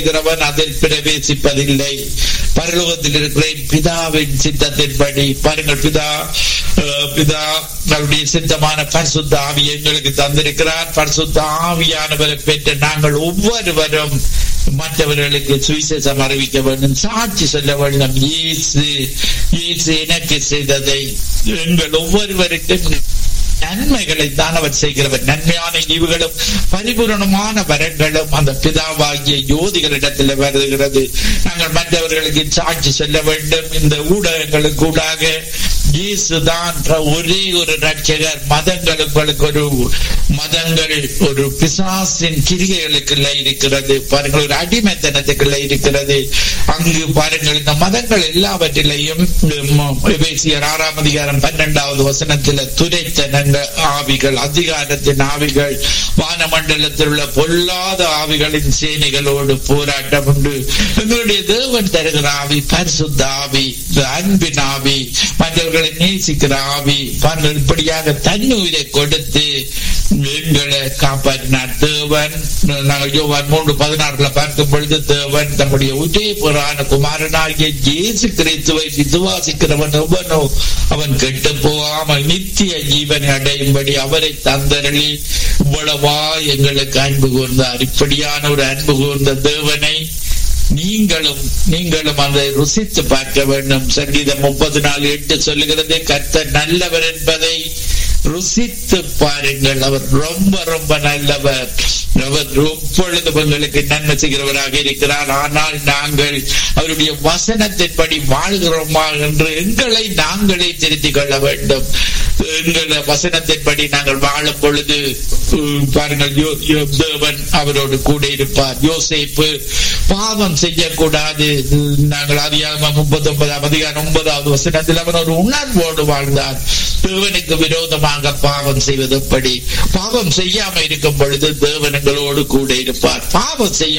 இருக்கிறவன் அதில் பிரவேசிப்பதில்லை பரலோகத்தில் இருக்கிற என் பிதாவின் சித்தத்தின்படி பாருங்கள் பிதா அஹ், பிதா நம்முடைய சித்தமான பரிசுத்த ஆவி எங்களுக்கு தந்திருக்கிறார் பரிசுத்த ஆவியானவரை பெற்ற நாங்கள் ஒவ்வொருவரும் மற்றவர்களுக்கு சுவிசேஷம் அறிவிக்க வேண்டும் சாட்சி சொல்ல வேண்டும் இயேசு இயேசு எனக்கு செய்ததை எங்கள் ஒவ்வொருவருக்கும் நன்மைகளை தான் அவர் செய்கிறவர் நன்மையான ஈவுகளும் பரிபூரணமான வரங்களும் அந்த பிதாவாகிய யோதிகளிடத்தில் வருகிறது நாங்கள் மற்றவர்களுக்கு சாட்சி சொல்ல வேண்டும் இந்த ஊடகங்களுக்கு ஊடாக இயேசுதான் ஒரே ஒரு ரட்சகர் மதங்கள் உங்களுக்கு ஒரு மதங்கள் ஒரு பிசாசின் கிரிகைகளுக்குள்ள இருக்கிறது பாருங்கள் ஒரு அடிமைத்தனத்துக்குள்ள இருக்கிறது அங்கு பாருங்கள் இந்த மதங்கள் எல்லாவற்றிலையும் எபேசியர் ஆறாம் அதிகாரம் பன்னெண்டாவது வசனத்தில் துரைத்தனங்க ஆவிகள் அதிகாரத்தின் ஆவிகள் வானமண்டலத்தில் உள்ள பொல்லாத ஆவிகளின் சேனைகளோடு போராட்டம் உண்டு எங்களுடைய தேவன் தருகிற ஆவி பரிசுத்த ஆவி அன்பின் ஆவி மற்றவர்களை நேசிக்கிற ஆவி பாருங்கள் இப்படியாக தன்னுயிரை கொடுத்து எங்களை காப்பாற்றினார் தேவன் நாங்கள் யோவான் மூன்று பதினாறுல பார்க்கும் பொழுது தேவன் தம்முடைய உதயபுரான குமாரனாகிய இயேசு கிறிஸ்துவை விசுவாசிக்கிறவன் எவனோ அவன் கெட்டு போகாமல் நித்திய ஜீவனை அடையும்படி அவரை தந்தரளி இவ்வளவா எங்களுக்கு அன்பு கூர்ந்தார் இப்படியான ஒரு அன்பு கூர்ந்த தேவனை நீங்களும் நீங்களும் அதை ருசித்து பார்க்க வேண்டும் சங்கீதம் முப்பது நாலு எட்டு சொல்லுகிறது கர்த்தர் நல்லவர் என்பதை ருசித்து பாருங்கள் அவர் ரொம்ப ரொம்ப நல்லவர் அவர் எப்பொழுதும் உங்களுக்கு நன்மை செய்கிறவராக இருக்கிறார் ஆனால் நாங்கள் அவருடைய வசனத்தின்படி வாழ்கிறோமா என்று எங்களை நாங்களே திருத்திக் கொள்ள வேண்டும் எங்கள் வசனத்தின்படி நாங்கள் வாழும் பொழுது உம், பாருங்கள் யோ- யோ- தேவன் அவரோடு கூட இருப்பார் யோசேப்பு பாவம் செய்யக்கூடாது நாங்கள் அதிகாரம் முப்பத்தி ஒன்பதாம் அதிகாரம் ஒன்பதாவது வசனத்தில் அவன் ஒரு உணர்வோடு வாழ்ந்தார் தேவனுக்கு விரோதமாக பாவம் செய்வது எப்படி பாவம் செய்யாம இருக்கும் பொழுது தேவன் எங்களோடு கூட இருப்பார் பாவம் செய்யும்